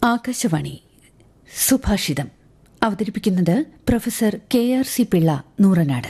ആകാശവാണി സുഭാഷിതം അവതരിപ്പിക്കുന്നത് professor K R C Pillai Nooranad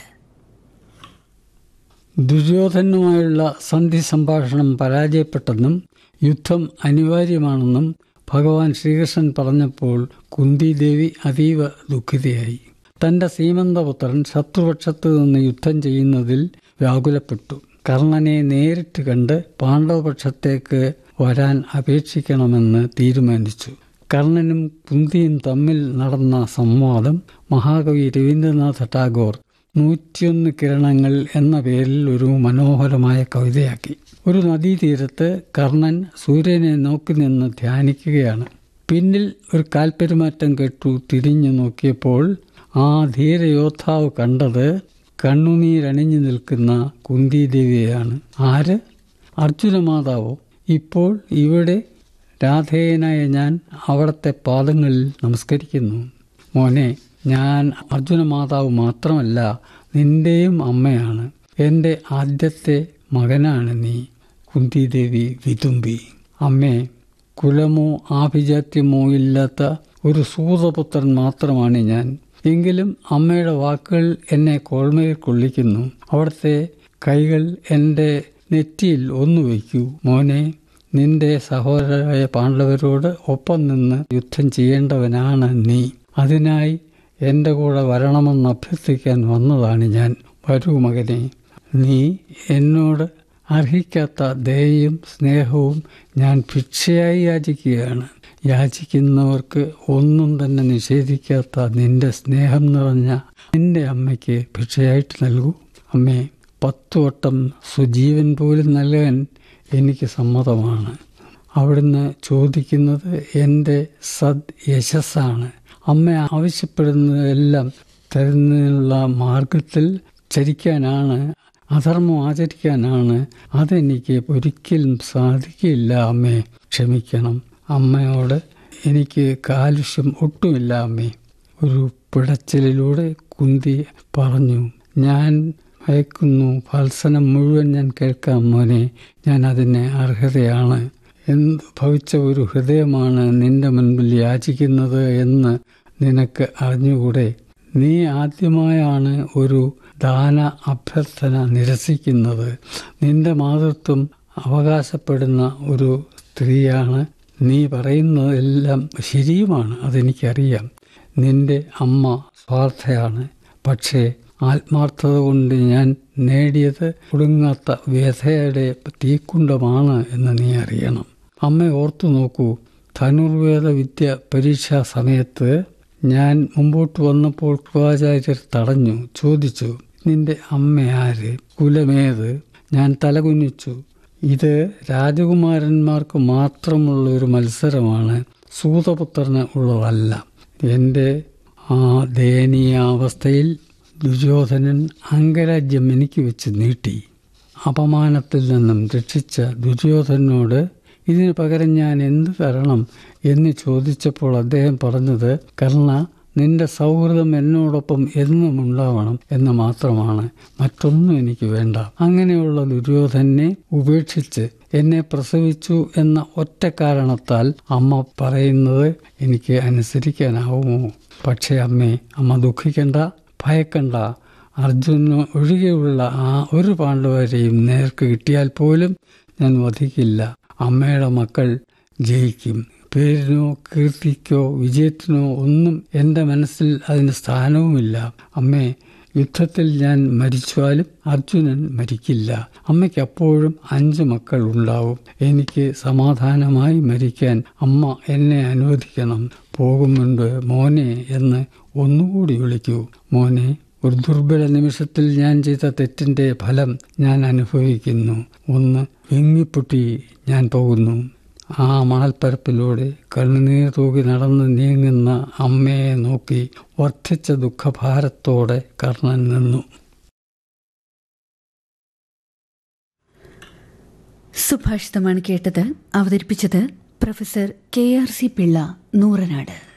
ദുര്യോധനുമായുള്ള സന്ധി സംഭാഷണം പരാജയപ്പെട്ടെന്നും യുദ്ധം അനിവാര്യമാണെന്നും ഭഗവാൻ ശ്രീകൃഷ്ണൻ പറഞ്ഞപ്പോൾ കുന്തിദേവി അതീവ ദുഃഖിതയായി തന്റെ സീമന്തപുത്രൻ ശത്രുപക്ഷത്ത് നിന്ന് യുദ്ധം ചെയ്യുന്നതിൽ വ്യാകുലപ്പെട്ടു കർണനെ നേരിട്ട് കണ്ട് പാണ്ഡവപക്ഷത്തേക്ക് വരാൻ അപേക്ഷിക്കണമെന്ന് തീരുമാനിച്ചു കർണനും കുന്തിയും തമ്മിൽ നടന്ന സംവാദം മഹാകവി രവീന്ദ്രനാഥ ടാഗോർ നൂറ്റിയൊന്ന് കിരണങ്ങൾ എന്ന പേരിൽ ഒരു മനോഹരമായ കവിതയാക്കി ഒരു നദീതീരത്ത് കർണൻ സൂര്യനെ നോക്കി നിന്ന് ധ്യാനിക്കുകയാണ് പിന്നിൽ ഒരു കാൽപ്പെരുമാറ്റം കേട്ടു തിരിഞ്ഞു നോക്കിയപ്പോൾ ആ ധീരയോദ്ധാവ് കണ്ടത് കണ്ണുനീരണിഞ്ഞു നിൽക്കുന്ന കുന്തിദേവിയെയാണ് ആര് അർജുന മാതാവോ ഇപ്പോൾ ഇവിടെ രാധേയനായ ഞാൻ അവിടത്തെ പാദങ്ങളിൽ നമസ്കരിക്കുന്നു മോനെ ഞാൻ അർജുന മാതാവ് മാത്രമല്ല നിന്റെയും അമ്മയാണ് എൻ്റെ ആദ്യത്തെ മകനാണ് നീ കുന്തിദേവി വിതുമ്പി അമ്മേ കുലമോ ആഭിജാത്യമോ ഇല്ലാത്ത ഒരു സൂതപുത്രൻ മാത്രമാണ് ഞാൻ എങ്കിലും അമ്മയുടെ വാക്കുകൾ എന്നെ കോൾമയിൽ കൊള്ളിക്കുന്നു അവിടുത്തെ കൈകൾ എൻ്റെ നെറ്റിയിൽ ഒന്നു വയ്ക്കൂ മോനെ നിന്റെ സഹോദരരായ പാണ്ഡവരോട് ഒപ്പം നിന്ന് യുദ്ധം ചെയ്യേണ്ടവനാണ് നീ അതിനായി എൻ്റെ കൂടെ വരണമെന്ന് അഭ്യർത്ഥിക്കാൻ വന്നതാണ് ഞാൻ വരൂ മകനെ നീ എന്നോട് അർഹിക്കാത്ത ദയയും സ്നേഹവും ഞാൻ ഭിക്ഷയായി യാചിക്കുകയാണ് യാചിക്കുന്നവർക്ക് ഒന്നും തന്നെ നിഷേധിക്കാത്ത നിന്റെ സ്നേഹം നിറഞ്ഞ നിന്റെ അമ്മയ്ക്ക് ഭിക്ഷയായിട്ട് നൽകൂ അമ്മേ പത്തു വട്ടം സ്വജീവൻ പോലും നൽകാൻ എനിക്ക് സമ്മതമാണ് അവിടുന്ന് ചോദിക്കുന്നത് എൻ്റെ സദ് യശസ്സാണ് അമ്മ ആവശ്യപ്പെടുന്നതെല്ലാം തരുന്നതിനുള്ള മാർഗത്തിൽ ചരിക്കാനാണ് അധർമ്മം ആചരിക്കാനാണ് അതെനിക്ക് ഒരിക്കലും സാധിക്കില്ല അമ്മേ ക്ഷമിക്കണം അമ്മയോട് എനിക്ക് കാലുഷ്യം ഒട്ടുമില്ല അമ്മേ ഒരു പിടച്ചിലിലൂടെ കുന്തി പറഞ്ഞു ഞാൻ അയക്കുന്നു ഫത്സനം മുഴുവൻ ഞാൻ കേൾക്കാം മോനെ ഞാൻ അതിന് അർഹതയാണ് എന്ത് ഭവിച്ച ഒരു ഹൃദയമാണ് നിന്റെ മുൻപിൽ യാചിക്കുന്നത് എന്ന് നിനക്ക് അറിഞ്ഞുകൂടെ നീ ആദ്യമായാണ് ഒരു ദാന അഭ്യർത്ഥന നിരസിക്കുന്നത് നിന്റെ മാതൃത്വം അവകാശപ്പെടുന്ന ഒരു സ്ത്രീയാണ് നീ പറയുന്നതെല്ലാം ശരിയുമാണ് അതെനിക്കറിയാം നിന്റെ അമ്മ സ്വാർത്ഥയാണ് പക്ഷേ ആത്മാർത്ഥത കൊണ്ട് ഞാൻ നേടിയത് ഒടുങ്ങാത്ത വ്യഥയുടെ തീക്കുണ്ടമാണ് എന്ന് നീ അറിയണം അമ്മ ഓർത്തു നോക്കൂ ധനുർവേദ വിദ്യ പരീക്ഷാ സമയത്ത് ഞാൻ മുമ്പോട്ട് വന്നപ്പോൾ കൃപാചാര്യർ തടഞ്ഞു ചോദിച്ചു നിന്റെ അമ്മ ആര് കുലമേത് ഞാൻ തലകുനിച്ചു ഇത് രാജകുമാരന്മാർക്ക് മാത്രമുള്ള ഒരു മത്സരമാണ് സൂതപുത്രന് ഉള്ളതല്ല എൻ്റെ ആ ദയനീയാവസ്ഥയിൽ ദുര്യോധനൻ അംഗരാജ്യം എനിക്ക് വെച്ച് നീട്ടി അപമാനത്തിൽ നിന്നും രക്ഷിച്ച ദുര്യോധനോട് ഇതിന് പകരം ഞാൻ എന്ത് തരണം എന്ന് ചോദിച്ചപ്പോൾ അദ്ദേഹം പറഞ്ഞത് കർണ നിന്റെ സൗഹൃദം എന്നോടൊപ്പം എന്നും ഉണ്ടാവണം എന്ന് മാത്രമാണ് മറ്റൊന്നും എനിക്ക് വേണ്ട അങ്ങനെയുള്ള ദുര്യോധനെ ഉപേക്ഷിച്ച് എന്നെ പ്രസവിച്ചു എന്ന ഒറ്റ കാരണത്താൽ അമ്മ പറയുന്നത് എനിക്ക് അനുസരിക്കാനാവുമോ പക്ഷേ അമ്മേ അമ്മ ദുഃഖിക്കണ്ട ഭയക്കണ്ട അർജുന ഒഴികെയുള്ള ആ ഒരു പാണ്ഡവരെയും നേർക്ക് കിട്ടിയാൽ പോലും ഞാൻ വധിക്കില്ല അമ്മയുടെ മക്കൾ ജയിക്കും പേരിനോ കീർത്തിക്കോ വിജയത്തിനോ ഒന്നും എൻ്റെ മനസ്സിൽ അതിന് സ്ഥാനവുമില്ല അമ്മേ യുദ്ധത്തിൽ ഞാൻ മരിച്ചാലും അർജുനൻ മരിക്കില്ല അമ്മയ്ക്ക് അപ്പോഴും അഞ്ച് മക്കൾ ഉണ്ടാവും എനിക്ക് സമാധാനമായി മരിക്കാൻ അമ്മ എന്നെ അനുവദിക്കണം പോകും മുൻപ് മോനെ എന്ന് ഒന്നുകൂടി വിളിക്കൂ മോനെ ഒരു ദുർബല നിമിഷത്തിൽ ഞാൻ ചെയ്ത തെറ്റിന്റെ ഫലം ഞാൻ അനുഭവിക്കുന്നു ഒന്ന് വെങ്ങിപ്പൊട്ടി ഞാൻ പോകുന്നു ആ മണൽപ്പരപ്പിലൂടെ കണ്ണുനീർ തൂകി നടന്ന് നീങ്ങുന്ന അമ്മയെ നോക്കി വർദ്ധിച്ച ദുഃഖഭാരത്തോടെ കർണൻ നിന്നു സുഭാഷിതമാണ് കേട്ടത് അവതരിപ്പിച്ചത് professor K R C Pillai Nooranad